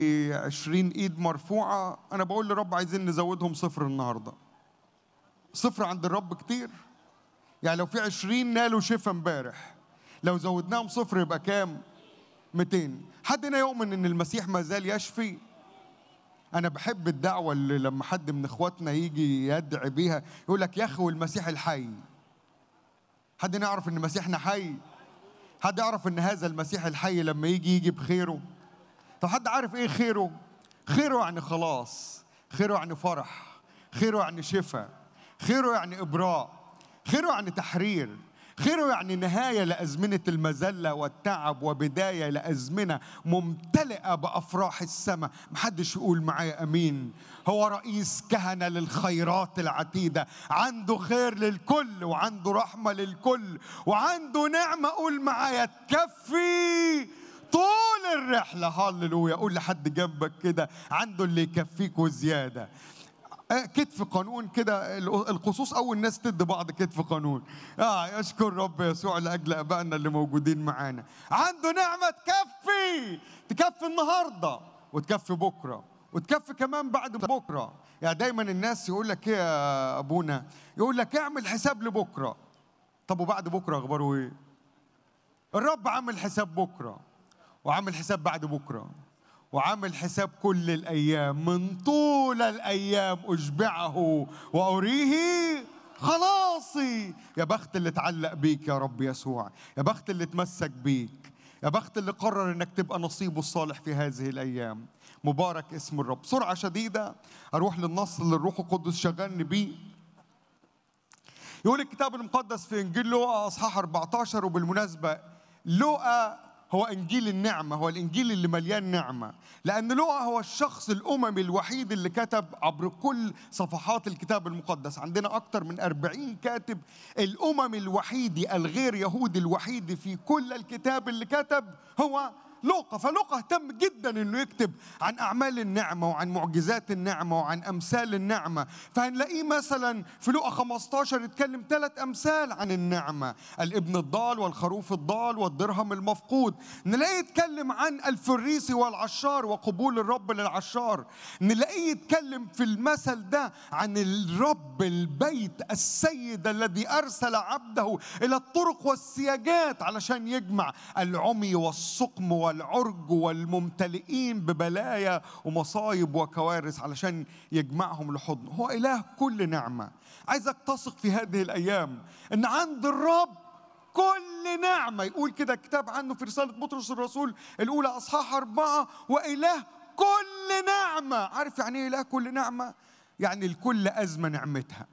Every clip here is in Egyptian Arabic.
عشرين ايد مرفوعة انا بقول لرب عايزين نزودهم صفر النهاردة صفر عند الرب كتير يعني لو في عشرين نالوا شفا امبارح لو زودناهم صفر يبقى كام 200 حد هنا يؤمن ان المسيح ما زال يشفي انا بحب الدعوه اللي لما حد من اخواتنا يجي يدعي بيها يقول لك يا اخي المسيح الحي حد هنا يعرف ان مسيحنا حي حد يعرف ان هذا المسيح الحي لما يجي يجي بخيره طب حد عارف ايه خيره خيره يعني خلاص خيره يعني فرح خيره يعني شفاء خيره يعني ابراء خيره يعني تحرير خيره يعني نهاية لأزمنة المذلة والتعب وبداية لأزمنة ممتلئة بأفراح السماء محدش يقول معايا أمين هو رئيس كهنة للخيرات العتيدة عنده خير للكل وعنده رحمة للكل وعنده نعمة قول معايا تكفي طول الرحلة هللويا قول لحد جنبك كده عنده اللي يكفيك وزيادة كتف قانون كده القصوص اول ناس تدي بعض كتف قانون اه يشكر رب يسوع لاجل ابائنا اللي موجودين معانا عنده نعمه تكفي تكفي النهارده وتكفي بكره وتكفي كمان بعد بكره يعني دايما الناس يقول لك ايه يا ابونا يقول لك اعمل حساب لبكره طب وبعد بكره اخباره ايه الرب عامل حساب بكره وعامل حساب بعد بكره وعامل حساب كل الايام من طول الايام اشبعه واريه خلاصي يا بخت اللي اتعلق بيك يا رب يسوع يا بخت اللي اتمسك بيك يا بخت اللي قرر انك تبقى نصيبه الصالح في هذه الايام مبارك اسم الرب سرعه شديده اروح للنص اللي الروح القدس شغلني بيه يقول الكتاب المقدس في انجيل لوقا اصحاح 14 وبالمناسبه لوقا هو انجيل النعمه هو الانجيل اللي مليان نعمه لان لوقا هو الشخص الاممي الوحيد اللي كتب عبر كل صفحات الكتاب المقدس عندنا اكثر من أربعين كاتب الاممي الوحيد الغير يهودي الوحيد في كل الكتاب اللي كتب هو لوقا فلوقا اهتم جدا انه يكتب عن اعمال النعمه وعن معجزات النعمه وعن امثال النعمه فهنلاقيه مثلا في لوقا 15 يتكلم ثلاث امثال عن النعمه الابن الضال والخروف الضال والدرهم المفقود نلاقيه يتكلم عن الفريسي والعشار وقبول الرب للعشار نلاقيه يتكلم في المثل ده عن الرب البيت السيد الذي ارسل عبده الى الطرق والسياجات علشان يجمع العمي والسقم والعرج والممتلئين ببلايا ومصايب وكوارث علشان يجمعهم لحضنه هو إله كل نعمة عايزك تثق في هذه الأيام أن عند الرب كل نعمة يقول كده الكتاب عنه في رسالة بطرس الرسول الأولى أصحاح أربعة وإله كل نعمة عارف يعني إيه إله كل نعمة؟ يعني الكل أزمة نعمتها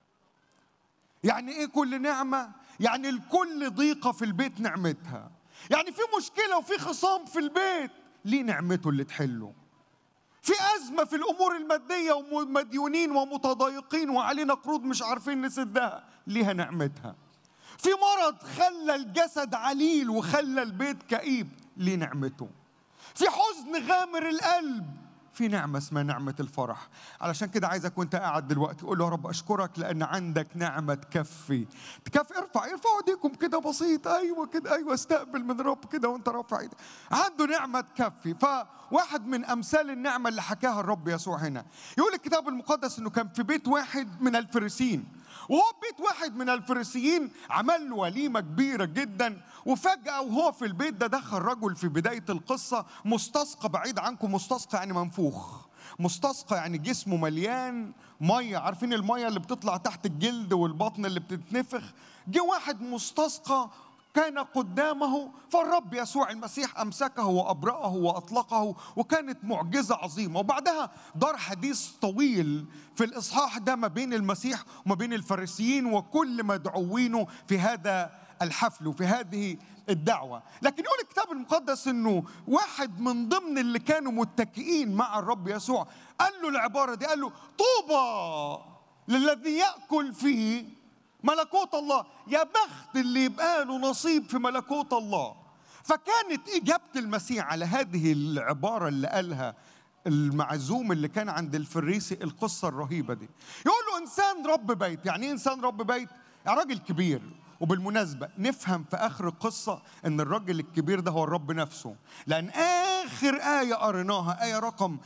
يعني إيه كل نعمة؟ يعني الكل ضيقة في البيت نعمتها يعني في مشكلة وفي خصام في البيت ليه نعمته اللي تحله في أزمة في الأمور المادية ومديونين ومتضايقين وعلينا قروض مش عارفين نسدها ليها نعمتها في مرض خلى الجسد عليل وخلى البيت كئيب ليه نعمته في حزن غامر القلب في نعمة اسمها نعمة الفرح علشان كده عايزك وانت قاعد دلوقتي قول له يا رب اشكرك لان عندك نعمة تكفي تكفي ارفع ارفعوا ايديكم كده بسيط ايوه كده ايوه استقبل من رب كده وانت رافع ايدك عنده نعمة تكفي فواحد من امثال النعمة اللي حكاها الرب يسوع هنا يقول الكتاب المقدس انه كان في بيت واحد من الفريسين وهو بيت واحد من الفريسيين عمل له وليمة كبيرة جدا وفجأة وهو في البيت ده دخل رجل في بداية القصة مستسقى بعيد عنكم مستسقى يعني منفوخ مستسقى يعني جسمه مليان مية عارفين المية اللي بتطلع تحت الجلد والبطن اللي بتتنفخ جه واحد مستسقى كان قدامه فالرب يسوع المسيح امسكه وابرأه واطلقه وكانت معجزه عظيمه وبعدها دار حديث طويل في الاصحاح ده ما بين المسيح وما بين الفريسيين وكل مدعوينه في هذا الحفل وفي هذه الدعوة لكن يقول الكتاب المقدس انه واحد من ضمن اللي كانوا متكئين مع الرب يسوع قال له العبارة دي قال له طوبى للذي يأكل فيه ملكوت الله يا بخت اللي يبقى له نصيب في ملكوت الله فكانت إجابة المسيح على هذه العبارة اللي قالها المعزوم اللي كان عند الفريسي القصة الرهيبة دي يقول له إنسان رب بيت يعني إيه إنسان رب بيت؟ يعني راجل كبير وبالمناسبة نفهم في آخر القصة إن الراجل الكبير ده هو الرب نفسه لأن آخر آية قريناها آية رقم